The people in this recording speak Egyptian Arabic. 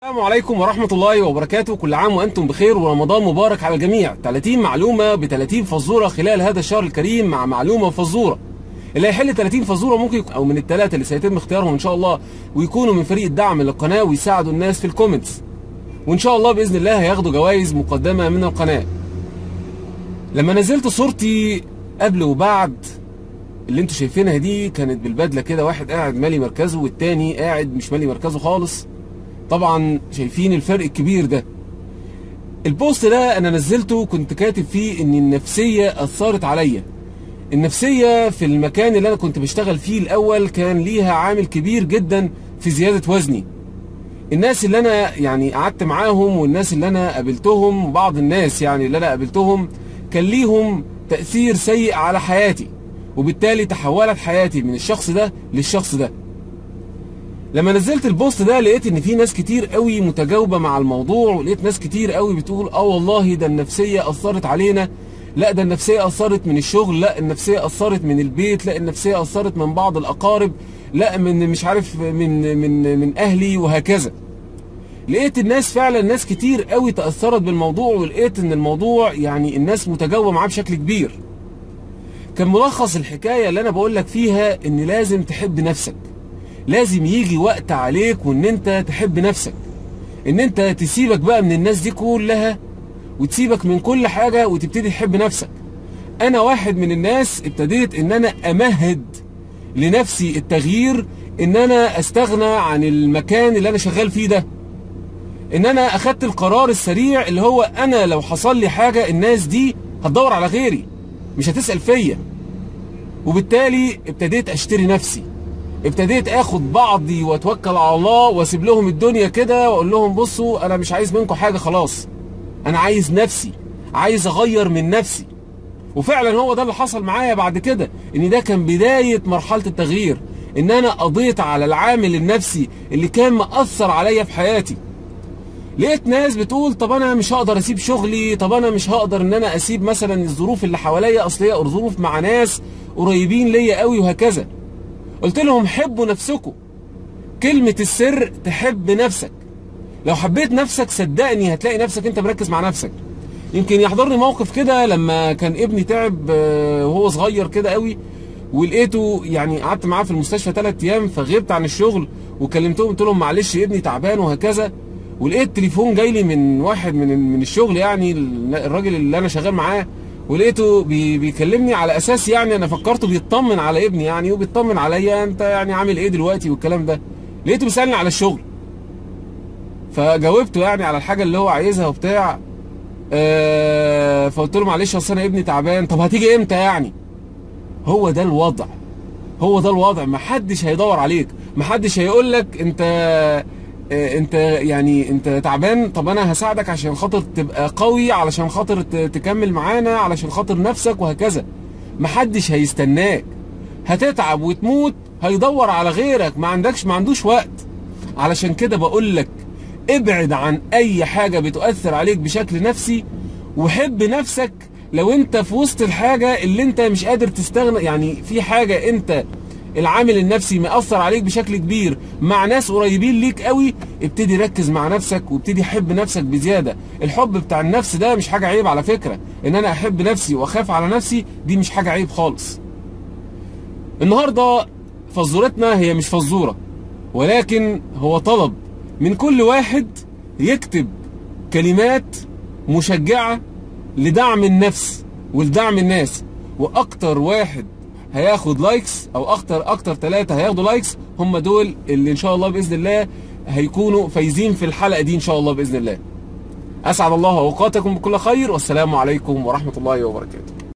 السلام عليكم ورحمة الله وبركاته كل عام وأنتم بخير ورمضان مبارك على الجميع 30 معلومة ب 30 فزورة خلال هذا الشهر الكريم مع معلومة فزورة اللي هيحل 30 فزورة ممكن يكون أو من الثلاثة اللي سيتم اختيارهم إن شاء الله ويكونوا من فريق الدعم للقناة ويساعدوا الناس في الكومنتس وإن شاء الله بإذن الله هياخدوا جوائز مقدمة من القناة لما نزلت صورتي قبل وبعد اللي انتوا شايفينها دي كانت بالبدله كده واحد قاعد مالي مركزه والتاني قاعد مش مالي مركزه خالص طبعا شايفين الفرق الكبير ده البوست ده انا نزلته كنت كاتب فيه ان النفسيه اثرت عليا النفسيه في المكان اللي انا كنت بشتغل فيه الاول كان ليها عامل كبير جدا في زياده وزني الناس اللي انا يعني قعدت معاهم والناس اللي انا قابلتهم بعض الناس يعني اللي انا قابلتهم كان ليهم تاثير سيء على حياتي وبالتالي تحولت حياتي من الشخص ده للشخص ده لما نزلت البوست ده لقيت ان في ناس كتير قوي متجاوبه مع الموضوع ولقيت ناس كتير قوي بتقول اه والله ده النفسيه اثرت علينا لا ده النفسيه اثرت من الشغل لا النفسيه اثرت من البيت لا النفسيه اثرت من بعض الاقارب لا من مش عارف من من من اهلي وهكذا لقيت الناس فعلا ناس كتير قوي تاثرت بالموضوع ولقيت ان الموضوع يعني الناس متجاوبه معاه بشكل كبير كان ملخص الحكايه اللي انا بقول لك فيها ان لازم تحب نفسك لازم يجي وقت عليك وان انت تحب نفسك ان انت تسيبك بقى من الناس دي كلها وتسيبك من كل حاجه وتبتدي تحب نفسك انا واحد من الناس ابتديت ان انا امهد لنفسي التغيير ان انا استغنى عن المكان اللي انا شغال فيه ده ان انا اخدت القرار السريع اللي هو انا لو حصل لي حاجه الناس دي هتدور على غيري مش هتسال فيا وبالتالي ابتديت اشتري نفسي ابتديت اخد بعضي واتوكل على الله واسيب لهم الدنيا كده واقول لهم بصوا انا مش عايز منكم حاجه خلاص انا عايز نفسي عايز اغير من نفسي وفعلا هو ده اللي حصل معايا بعد كده ان ده كان بدايه مرحله التغيير ان انا قضيت على العامل النفسي اللي كان مأثر عليا في حياتي لقيت ناس بتقول طب انا مش هقدر اسيب شغلي طب انا مش هقدر ان انا اسيب مثلا الظروف اللي حواليا اصل هي ظروف مع ناس قريبين ليا قوي وهكذا قلت لهم حبوا نفسكم كلمة السر تحب نفسك لو حبيت نفسك صدقني هتلاقي نفسك انت مركز مع نفسك يمكن يحضرني موقف كده لما كان ابني تعب وهو صغير كده قوي ولقيته يعني قعدت معاه في المستشفى ثلاث ايام فغبت عن الشغل وكلمتهم قلت لهم معلش ابني تعبان وهكذا ولقيت تليفون جاي لي من واحد من من الشغل يعني الراجل اللي انا شغال معاه ولقيته بي بيكلمني على اساس يعني انا فكرته بيطمن على ابني يعني وبيطمن عليا انت يعني عامل ايه دلوقتي والكلام ده لقيته بيسالني على الشغل فجاوبته يعني على الحاجه اللي هو عايزها وبتاع آه فقلت له معلش اصل انا ابني تعبان طب هتيجي امتى يعني هو ده الوضع هو ده الوضع محدش هيدور عليك محدش هيقول لك انت انت يعني انت تعبان طب انا هساعدك عشان خاطر تبقى قوي علشان خاطر تكمل معانا علشان خاطر نفسك وهكذا محدش هيستناك هتتعب وتموت هيدور على غيرك ما عندكش ما عندوش وقت علشان كده بقول لك ابعد عن اي حاجه بتؤثر عليك بشكل نفسي وحب نفسك لو انت في وسط الحاجه اللي انت مش قادر تستغنى يعني في حاجه انت العامل النفسي مأثر عليك بشكل كبير مع ناس قريبين ليك قوي ابتدي ركز مع نفسك وابتدي حب نفسك بزياده الحب بتاع النفس ده مش حاجه عيب على فكره ان انا احب نفسي واخاف على نفسي دي مش حاجه عيب خالص النهارده فزورتنا هي مش فزوره ولكن هو طلب من كل واحد يكتب كلمات مشجعه لدعم النفس ولدعم الناس واكتر واحد هياخد لايكس او اكتر اكتر ثلاثه هياخدوا لايكس هم دول اللي ان شاء الله باذن الله هيكونوا فايزين في الحلقه دي ان شاء الله باذن الله اسعد الله اوقاتكم بكل خير والسلام عليكم ورحمه الله وبركاته